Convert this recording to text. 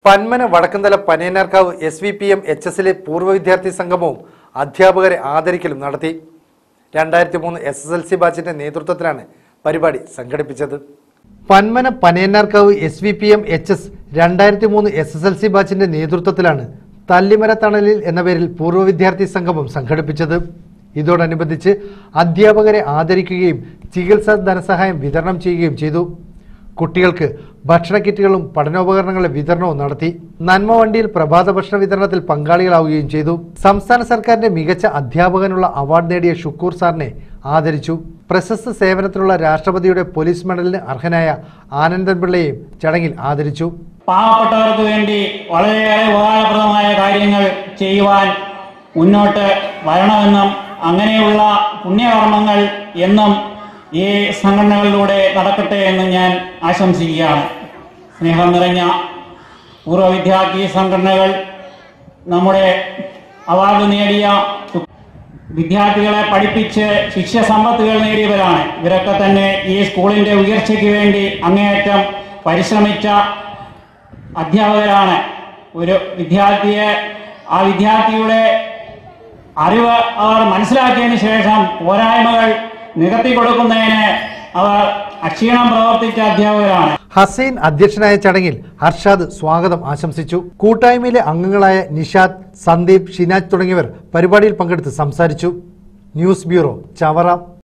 Panmana Vadakkanthala Panayanarkavu S V P M H എസിലെ പൂർവ്വ വിദ്യാർത്ഥി സംഗമവും അധ്യാപകരെ ആദരിക്കലും നടത്തി രണ്ടായിരത്തി മൂന്ന് എസ് എസ് എൽ സി ബാച്ചിന്റെ നേതൃത്വത്തിലാണ് പരിപാടി സംഘടിപ്പിച്ചത് Panmana Panayanarkavu S V P M H S രണ്ടായിരത്തി മൂന്ന് എസ് എസ് എൽ സി ബാച്ചിന്റെ നേതൃത്വത്തിലാണ് തല്ലിമര തണലിൽ എന്ന പേരിൽ പൂർവ്വ വിദ്യാർത്ഥി സംഗമം സംഘടിപ്പിച്ചത് ഇതോടനുബന്ധിച്ച് അധ്യാപകരെ ആദരിക്കുകയും ചികിത്സാ ധനസഹായം വിതരണം ചെയ്യുകയും ചെയ്തു കുട്ടികൾക്ക് ഭക്ഷണ കിറ്റുകളും പഠനോപകരണങ്ങളുടെ വിതരണവും നടത്തി നന്മ വണ്ടിയിൽ പ്രഭാത ഭക്ഷണ വിതരണത്തിൽ പങ്കാളികളാവുകയും ചെയ്തു സംസ്ഥാന സർക്കാരിന്റെ മികച്ച അധ്യാപകനുള്ള അവാർഡ് നേടിയ ഷുക്കൂർ സാറിനെ ആദരിച്ചു പ്രശസ്ത സേവനത്തിലുള്ള രാഷ്ട്രപതിയുടെ പോലീസ് മെഡലിന് അർഹനായ ആനന്ദൻ പിള്ളയെയും ചടങ്ങിൽ ആദരിച്ചു പാവപ്പെട്ടവർക്ക് വേണ്ടി വളരെയേറെ ഉപകാരപ്രദമായ കാര്യങ്ങൾ ചെയ്യുവാൻ മുന്നോട്ട് വരണമെന്നും അങ്ങനെയുള്ള പുണ്യകർമ്മങ്ങൾ എന്നും ഈ സംഘടനകളിലൂടെ നടക്കട്ടെ എന്ന് ഞാൻ ആശംസിക്കുകയാണ് സ്നേഹം നിറഞ്ഞ പൂർവ്വ വിദ്യാർത്ഥി സംഘടനകൾ നമ്മുടെ അവാർഡ് നേടിയ കു- വിദ്യാർത്ഥികളെ പഠിപ്പിച്ച് ശിക്ഷ സമ്പത്തുകൾ നേടിയവരാണ് ഇവരൊക്കെ തന്നെ ഈ സ്കൂളിന്റെ ഉയർച്ചയ്ക്ക് വേണ്ടി അങ്ങേയറ്റം പരിശ്രമിച്ച അധ്യാപകരാണ് ഒരു വിദ്യാർത്ഥിയെ ആ വിദ്യാർത്ഥിയുടെ അറിവ് അവർ മനസ്സിലാക്കിയതിന് ശേഷം പോരായ്മകൾ നികത്തി കൊടുക്കുന്നതിന് അവർ അക്ഷീണം പ്രവർത്തിച്ച അധ്യാപകരാണ് ഹസൈൻ അധ്യക്ഷനായ ചടങ്ങിൽ ഹർഷാദ് സ്വാഗതം ആശംസിച്ചു കൂട്ടായ്മയിലെ അംഗങ്ങളായ നിഷാദ് സന്ദീപ് ഷിനാജ് തുടങ്ങിയവർ പരിപാടിയിൽ പങ്കെടുത്ത് സംസാരിച്ചു ന്യൂസ് ബ്യൂറോ ചവറ